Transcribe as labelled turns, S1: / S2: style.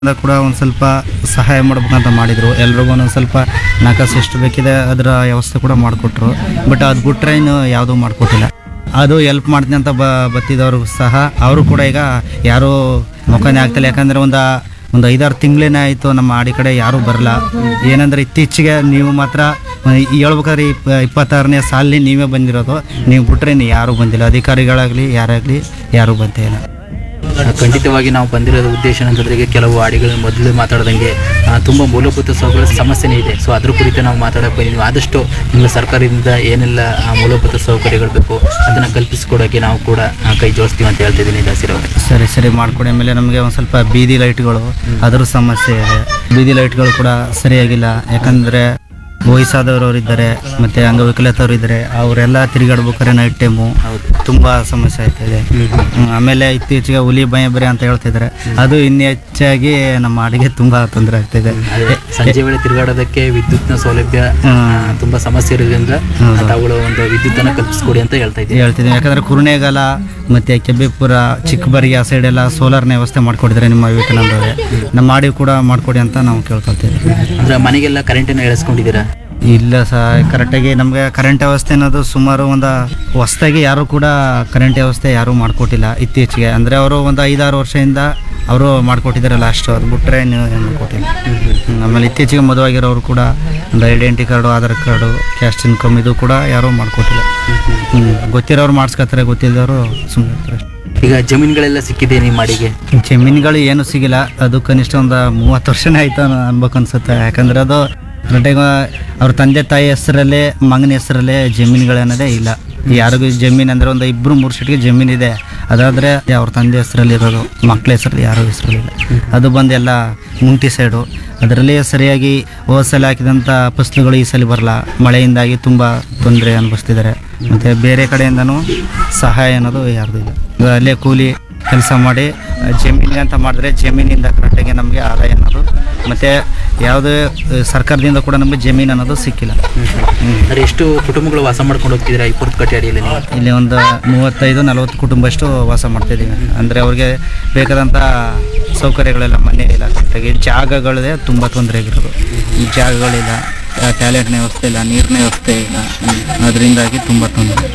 S1: ಇಂದ ಕೂಡ ಒಂದು ಸ್ವಲ್ಪ ಸಹಾಯ ಮಾಡ್ಬೇಕಂತ ಮಾಡಿದರು ಎಲ್ರಿಗೂ ಒಂದೊಂದು ಸ್ವಲ್ಪ ನಕಾಸು ಎಷ್ಟು ಬೇಕಿದೆ ಅದರ ವ್ಯವಸ್ಥೆ ಕೂಡ ಮಾಡಿಕೊಟ್ರು ಬಟ್ ಅದು ಬಿಟ್ರೆ ಇನ್ನು ಯಾವುದೂ ಮಾಡಿಕೊಟ್ಟಿಲ್ಲ ಅದು ಎಲ್ಪ್ ಮಾಡ್ತೀನಿ ಅಂತ ಬ ಬತ್ತಿದವರು ಸಹ ಅವರು ಕೂಡ ಈಗ ಯಾರೂ ಮುಖನೇ ಆಗ್ತಿಲ್ಲ ಯಾಕಂದರೆ ಒಂದು ಒಂದು ಐದಾರು ತಿಂಗಳೇನೇ ಆಯಿತು ನಮ್ಮ ಆಡಿ ಕಡೆ ಯಾರೂ ಬರಲ್ಲ ಏನಂದ್ರೆ ಇತ್ತೀಚೆಗೆ ನೀವು ಮಾತ್ರ ಹೇಳ್ಬೇಕಾದ್ರೆ ಇಪ್ಪ ಇಪ್ಪತ್ತಾರನೇ ಸಾಲಿ ನೀವೇ ಬಂದಿರೋದು ನೀವು ಬಿಟ್ರೆ ಇನ್ನು ಯಾರೂ ಬಂದಿಲ್ಲ ಅಧಿಕಾರಿಗಳಾಗಲಿ ಯಾರಾಗಲಿ ಯಾರೂ ಬಂದೇ ಇಲ್ಲ
S2: ಖಂಡಿತವಾಗಿ ನಾವು ಬಂದಿರೋದು ಉದ್ದೇಶ ಅಂತಂದ್ರೆ ಈಗ ಕೆಲವು ಹಾಡಿಗಳು ಮೊದಲು ಮಾತಾಡ್ದಂಗೆ ಆ, ತುಂಬಾ ಮೂಲಭೂತ ಸೌಕರ್ಯ ಸಮಸ್ಯೆನೇ ಇದೆ ಸೊ ಅದ್ರ ಕುರಿತು ನಾವು ಮಾತಾಡಕ್ಕೆ ಬಂದಿದ್ವಿ ಆದಷ್ಟು ನಿಮ್ಮ ಸರ್ಕಾರದಿಂದ ಏನೆಲ್ಲ ಆ, ಮೂಲಭೂತ ಸೌಕರ್ಯಗಳು ಬೇಕು ಅದನ್ನ ಕಲ್ಪಿಸಿಕೊಡೋಕೆ ನಾವು ಕೂಡ ಆ, ಕೈ ಜೋಡಿಸ್ತೀವಿ ಅಂತ ಹೇಳ್ತಿದ್ದೀನಿ ದಾಸಿರ್ ಅವರೇ
S1: ಸರಿ ಸರಿ ಮಾಡ್ಕೊಡಿ ಆಮೇಲೆ ನಮಗೆ ಒಂದು ಸ್ವಲ್ಪ ಬೀದಿ ಲೈಟ್ಗಳು ಅದ್ರ ಸಮಸ್ಯೆ ಇದೆ ಬೀದಿ ಲೈಟ್ಗಳು ಕೂಡ ಸರಿಯಾಗಿಲ್ಲ ಯಾಕಂದರೆ ವಯಸ್ಸಾದವರು ಇದ್ದಾರೆ ಮತ್ತು ಅಂಗವಿಕಲತವರು ಇದ್ದಾರೆ ಅವರೆಲ್ಲ ತಿರುಗಾಡ್ಬೇಕಾದ್ರೆ ನೈಟ್ ಟೈಮು
S2: ಹೌದು
S1: ತುಂಬ ಸಮಸ್ಯೆ ಆಗ್ತಾಯಿದೆ ಆಮೇಲೆ ಇತ್ತೀಚೆಗೆ ಹುಲಿ ಭಯ ಬರೆ ಅಂತ ಹೇಳ್ತಿದ್ದಾರೆ ಅದು ಇನ್ನೂ ಹೆಚ್ಚಾಗಿ ನಮ್ಮ ಅಡಿಗೆ ತುಂಬ ತೊಂದರೆ ಆಗ್ತಿದೆ
S2: ಅದೇ ಸಂಜೆ ವೇಳೆ ತಿರುಗಾಡೋದಕ್ಕೆ ವಿದ್ಯುತ್ನ ಸೌಲಭ್ಯ ಆ, ತುಂಬಾ ಸಮಸ್ಯೆ ಇರೋದ್ರಿಂದ
S1: ಹೌದು.
S2: ತಾವುಗಳು ಒಂದು ವಿದ್ಯುತ್ತನ್ನ ಕಲ್ಪಿಸ್ಕೊಡಿ ಅಂತ ಹೇಳ್ತಾ ಇದ್ದೀನಿ
S1: ಹೇಳ್ತಿದ್ದೀನಿ ಯಾಕಂದರೆ ಕುರುಣೇಗಾಲ ಮತ್ತು ಕೆಬ್ಬೆಪುರ ಚಿಕ್ಕಬರಿಗೆ ಆ ಸೈಡೆಲ್ಲ ಸೋಲಾರ್ನ ವ್ಯವಸ್ಥೆ ಮಾಡಿಕೊಡಿದ್ರೆ ನಿಮ್ಮ ವಿವೇಕಾನಂದವರೇ ನಮ್ಮ ಆಡಿ ಕೂಡ ಮಾಡಿಕೊಡಿ ಅಂತ ನಾವು ಕೇಳ್ಕೊಳ್ತೀವಿ
S2: ಅಂದ್ರೆ ಮನೆಗೆಲ್ಲ ಕರೆಂಟನ್ನು ಇಳಿಸ್ಕೊಂಡಿದ್ದೀರಾ
S1: ಇಲ್ಲ ಸಹ ಕರೆಕ್ಟಾಗಿ ನಮಗೆ ಕರೆಂಟ್ ವ್ಯವಸ್ಥೆ ಅನ್ನೋದು ಸುಮಾರು ಒಂದು ಹೊಸ್ದಾಗಿ ಯಾರೂ ಕೂಡ ಕರೆಂಟ್ ವ್ಯವಸ್ಥೆ ಯಾರೂ ಮಾಡಿಕೊಟ್ಟಿಲ್ಲ ಇತ್ತೀಚೆಗೆ ಅಂದರೆ ಅವರು ಒಂದು ಐದಾರು ವರ್ಷದಿಂದ ಅವರು ಮಾಡಿಕೊಟ್ಟಿದ್ದಾರೆ ಲಾಸ್ಟ್ ಅದು ಬಿಟ್ಟರೆ ನೀವು ಏನು ಕೊಟ್ಟಿಲ್ಲ ಹ್ಮ್, ಆಮೇಲೆ ಇತ್ತೀಚೆಗೆ ಮದುವಾಗಿರೋರು ಕೂಡ ಒಂದು identity card Aadhaar card caste income ಇದು ಕೂಡ ಯಾರೂ ಮಾಡಿಕೊಟ್ಟಿಲ್ಲ ಹ್ಞೂ ಗೊತ್ತಿರೋರು ಮಾಡಿಸ್ಕೊತಾರೆ ಗೊತ್ತಿಲ್ಲದವರು ಸುಮ್ಮನೆ ಇರ್ತಾರೆ
S2: ಈಗ ಜಮೀನುಗಳೆಲ್ಲ ಸಿಕ್ಕಿದೆ ನಿಮ್ಮ ಮಾಡಿಗೆ
S1: ಜಮೀನುಗಳು ಏನು ಸಿಗಿಲ್ಲ ಅದು ಕನಿಷ್ಠ ಒಂದು ಮೂವತ್ತು ವರ್ಷನೇ ಆಯ್ತು ಅನ್- ಅನ್ಬೇಕು ಅನ್ಸುತ್ತೆ ಯಾಕಂದ್ರೆ ಅದು ಕರೆಕ್ಟಾಗಿ ಅವ್ರ ತಂದೆ ತಾಯಿ ಹೆಸರಲ್ಲೇ ಮಗನ ಹೆಸರಲ್ಲೇ ಜಮೀನುಗಳನ್ನೋದೇ ಇಲ್ಲ ಯಾರಿಗೂ ಜಮೀನು ಅಂದರೆ ಒಂದು ಇಬ್ಬರು ಮೂರು ಸೀಟ್ಗೆ ಜಮೀನಿದೆ ಅದಾದರೆ ಅವ್ರ ತಂದೆ ಹೆಸರಲ್ಲಿ ಇರೋದು ಮಕ್ಕಳ ಹೆಸರಲ್ಲಿ ಯಾರೋ ಹೆಸರಲ್ಲಿಲ್ಲ ಅದು ಬಂದು ಎಲ್ಲ ಮುಂಟಿ ಸೈಡು ಅದರಲ್ಲಿ ಸರಿಯಾಗಿ ಹೋದ ಸಲ ಹಾಕಿದಂಥ ಫಸಲುಗಳು ಈ ಸಲ ಬರಲ್ಲ ಮಳೆಯಿಂದಾಗಿ ತುಂಬ ತೊಂದರೆ ಅನುಭವಿಸ್ತಿದ್ದಾರೆ ಮತ್ತು ಬೇರೆ ಕಡೆಯಿಂದನೂ ಸಹಾಯ ಅನ್ನೋದು ಯಾರ್ದು ಇಲ್ಲ ಈಗ ಅಲ್ಲೇ ಕೂಲಿ ಕೆಲಸ ಮಾಡಿ ಜಮೀನಿಗೆ ಅಂತ ಮಾಡಿದ್ರೆ ಜಮೀನಿಂದ ಕರೆಕ್ಟಾಗಿ ನಮಗೆ ಆದಾಯ ಅನ್ನೋದು ಮತ್ತು ಯಾವುದೇ ಆ, ಸರ್ಕಾರದಿಂದ ಕೂಡ ನಮಗೆ ಜಮೀನು ಅನ್ನೋದು ಸಿಕ್ಕಿಲ್ಲ ಹ್ಮ್.
S2: ಅಂದ್ರೆ ಎಷ್ಟು ಕುಟುಂಬಗಳು ವಾಸ ಮಾಡ್ಕೊಂಡು ಹೋಗ್ತಿದ್ದೀರಾ ಇಪ್ಪತ್ತು ಕಟ್ಟೆ ಅಡಿಯಲ್ಲಿ ನೀವು
S1: ಇಲ್ಲಿ ಒಂದು ಮೂವತ್ತೈದು ನಲವತ್ತು ಕುಟುಂಬಷ್ಟು ವಾಸ ಮಾಡ್ತಾಯಿದ್ದೀವಿ ಅಂದರೆ ಅವ್ರಿಗೆ ಬೇಕಾದಂಥ ಸೌಕರ್ಯಗಳೆಲ್ಲ ಮನೆ ಇಲ್ಲ ಕರೆಕ್ಟಾಗಿ ಜಾಗಗಳೇ ತುಂಬ ತೊಂದರೆ ಆಗಿರೋದು ಈ ಜಾಗಗಳಿಲ್ಲ ಟ್ಯಾಲೆಂಟ್ನ ವ್ಯವಸ್ಥೆ ಇಲ್ಲ ನೀರಿನ ವ್ಯವಸ್ಥೆ ಇಲ್ಲ ಅದರಿಂದಾಗಿ ತುಂಬ ತೊಂದರೆ